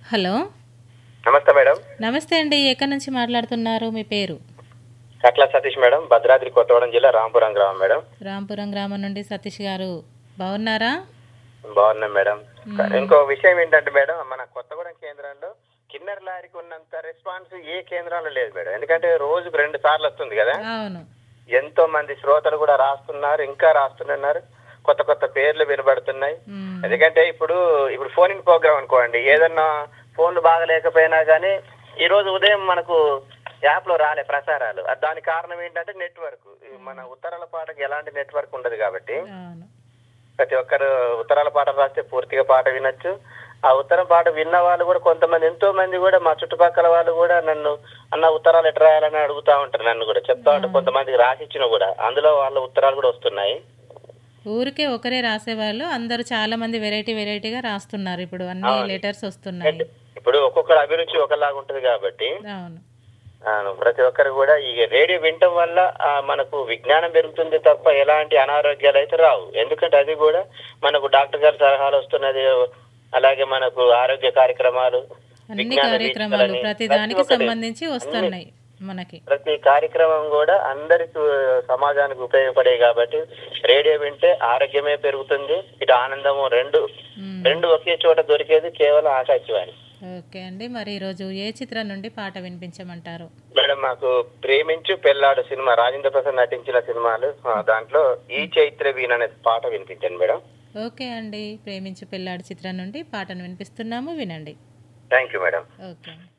Hello నమస్తే madam నమస్తే అండి ఎక్కడి నుంచి మాట్లాడుతున్నారు మీ పేరు కట్ల సతీష్ మేడం భద్రాద్రి కొత్తగూడెం జిల్లా రాంపురం గ్రామం మేడం రాంపురం గ్రామం నుండి సతీష్ గారు బాగున్నారా బాగున్నాం మేడం ఇంకో విషయం ఏంటంటే మేడం మన కొత్తగూడెం కేంద్రంలో కిన్నెర లారీకి ఉన్నంత రెస్పాన్స్ ఏ కేంద్రంలో లేదు మేడం ఎందుకంటే రోజుకు రెండు సార్లు వస్తుంది కదా అవును ఎంతో మంది శ్రోతలు కూడా రాస్తున్నారు ఇంకా రాస్తున్నారు కొత్త కొత్త పేర్లు వినబడుతున్నాయి మ్మ్. ఎందుకంటే ఇప్పుడు ఇప్పుడు ఫోన్ ఇన్ ప్రోగ్రామ్ అనుకోండి ఏదన్నా ఫోన్లు బాగలేకపోయినా కానీ ఈ రోజు ఉదయం మనకు యాప్ లో రాలే ప్రసారాలు అది దానికి కారణం ఏంటంటే నెట్వర్క్ మన ఉత్తరాల పాటకి ఎలాంటి నెట్వర్క్ ఉండదు కాబట్టి అవును ప్రతి ఒక్కరు ఉత్తరాల పాట రాస్తే పూర్తిగా పాట వినొచ్చు ఆ ఉత్తరం పాట విన్న వాళ్ళు కూడా కొంతమంది ఎంతో మంది కూడా మా చుట్టుపక్కల వాళ్ళు కూడా నన్ను అన్న ఉత్తరాలు ఎట్లా రాయాలని అడుగుతా ఉంటారు నన్ను కూడా చెప్తా ఉంటారు కొంతమందికి రాసిచ్చిన కూడా అందులో వాళ్ళ ఉత్తరాలు కూడా వస్తున్నాయి ఊరికే ఒకరే రాసేవాళ్ళు అందరూ చాలా మంది వెరైటీ వెరైటీగా రాస్తున్నారు ఇప్పుడు అన్ని లెటర్స్ వస్తున్నాయి ఇప్పుడు ఒక్కొక్కరు అభిరుచి ఒకలాగా ఉంటది కాబట్టి అవును అవును, ప్రతి ఒక్కరు కూడా ఈ రేడియో వినటం వల్ల ఆ, మనకు విజ్ఞానం పెరుగుతుంది తప్ప ఎలాంటి అనారోగ్యాలు అయితే రావు ఎందుకంటే అది కూడా మనకు డాక్టర్ గారి సలహాలు వస్తున్నది అలాగే మనకు ఆరోగ్య కార్యక్రమాలు అన్ని విజ్ఞాన కార్యక్రమాలు వీక్షణని, ప్రతి ప్రతి దానికి ఒక్కటి, సంబంధించి వస్తున్నాయి మనకి ప్రతి కార్యక్రమం కూడా అందరికి సమాజానికి ఉపయోగపడే కాబట్టి రేడియో వింటే ఆరోగ్యమే పెరుగుతుంది ఇటు ఆనందము రెండు మ్మ్. రెండు ఒకే చోట దొరికేది కేవలం ఆకాశవాణి ఓకే అండి మరి ఈరోజు ఏ చిత్రం నుండి పాట వినిపించమంటారు మేడం మాకు ప్రేమించు పెళ్ళాడు సినిమా రాజేంద్ర ప్రసాద్ నటించిన సినిమాలు ఆ, దాంట్లో ఈ చైత్ర వీణ అనే పాట వినిపించండి మేడం ఓకే అండి ప్రేమించు పెళ్ళాడు చిత్రం నుండి పాటను వినిపిస్తున్నాము వినండి థ్యాంక్ యూ మేడం ఓకే అండి